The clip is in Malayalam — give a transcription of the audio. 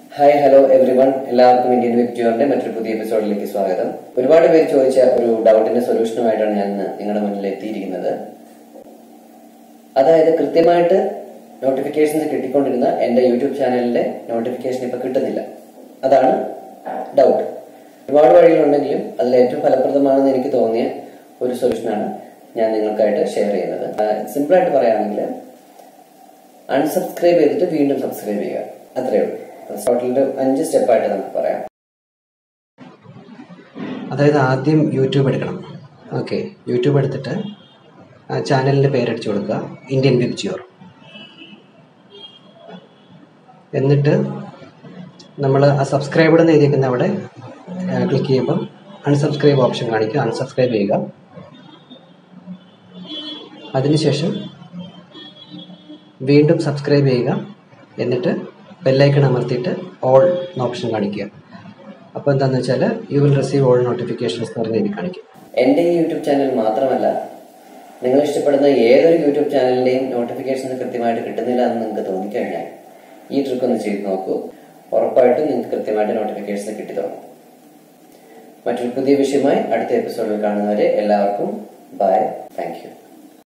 ഹായ് ഹലോ എവ്രി വൺ എല്ലാവർക്കും ഇന്ത്യൻ വെബ് ട്യൂറിന്റെ മറ്റൊരു പുതിയ എപ്പിസോഡിലേക്ക് സ്വാഗതം ഒരുപാട് പേര് ചോദിച്ച ഒരു ഡൗട്ടിന്റെ സൊല്യൂഷനുമായിട്ടാണ് ഞാൻ ഇന്ന് നിങ്ങളുടെ മുന്നിൽ എത്തിയിരിക്കുന്നത് അതായത് കൃത്യമായിട്ട് നോട്ടിഫിക്കേഷൻസ് കിട്ടിക്കൊണ്ടിരുന്ന എന്റെ യൂട്യൂബ് ചാനലിന്റെ നോട്ടിഫിക്കേഷൻ ഇപ്പൊ കിട്ടുന്നില്ല അതാണ് ഡൗട്ട് ഒരുപാട് വഴികളുണ്ടെങ്കിലും അതിൽ ഏറ്റവും ഫലപ്രദമാണെന്ന് എനിക്ക് തോന്നിയ ഒരു സൊല്യൂഷനാണ് ഞാൻ നിങ്ങൾക്കായിട്ട് ഷെയർ ചെയ്യുന്നത് സിമ്പിൾ ആയിട്ട് പറയുകയാണെങ്കിൽ അൺസബ്സ്ക്രൈബ് ചെയ്തിട്ട് വീണ്ടും സബ്സ്ക്രൈബ് ചെയ്യുക അത്രയേ ഉള്ളൂ ടോട്ടലിന്റെ അഞ്ച് സ്റ്റെപ്പായിട്ട് നമുക്ക് പറയാം അതായത് ആദ്യം യൂട്യൂബ് എടുക്കണം ഓക്കെ യൂട്യൂബ് എടുത്തിട്ട് ആ ചാനലിൻ്റെ പേരടിച്ചു കൊടുക്കുക ഇന്ത്യൻ വെബ് ജിയോർ എന്നിട്ട് നമ്മൾ ആ സബ്സ്ക്രൈബ് എന്ന് എഴുതിയിരിക്കുന്ന അവിടെ ക്ലിക്ക് ചെയ്യുമ്പോൾ അൺസബ്സ്ക്രൈബ് ഓപ്ഷൻ കാണിക്കുക അൺസബ്സ്ക്രൈബ് ചെയ്യുക അതിനുശേഷം വീണ്ടും സബ്സ്ക്രൈബ് ചെയ്യുക എന്നിട്ട് ബെല്ലൈക്കൺ അമർത്തിയിട്ട് ഓൾ എന്ന ഓപ്ഷൻ കാണിക്കുക അപ്പോൾ എന്താണെന്ന് വെച്ചാൽ you will receive all notifications എന്ന് പറഞ്ഞ് എഴുതി കാണിക്കും എന്റെ ഈ യൂട്യൂബ് ചാനൽ മാത്രമല്ല നിങ്ങൾ ഇഷ്ടപ്പെടുന്ന ഏതൊരു യൂട്യൂബ് ചാനലിന്റെയും നോട്ടിഫിക്കേഷൻ കൃത്യമായിട്ട് കിട്ടുന്നില്ല എന്ന് നിങ്ങൾക്ക് തോന്നിക്കഴിഞ്ഞാൽ ഈ ട്രിക്ക് ഒന്ന് ചെയ്ത് നോക്കൂ ഉറപ്പായിട്ടും നിങ്ങൾക്ക് കൃത്യമായിട്ട് നോട്ടിഫിക്കേഷൻ കിട്ടി തുടങ്ങും മറ്റൊരു പുതിയ വിഷയമായി അടുത്ത എപ്പിസോഡിൽ കാണുന്നവരെ എല്ലാവർക്കും ബൈ താങ്ക് യു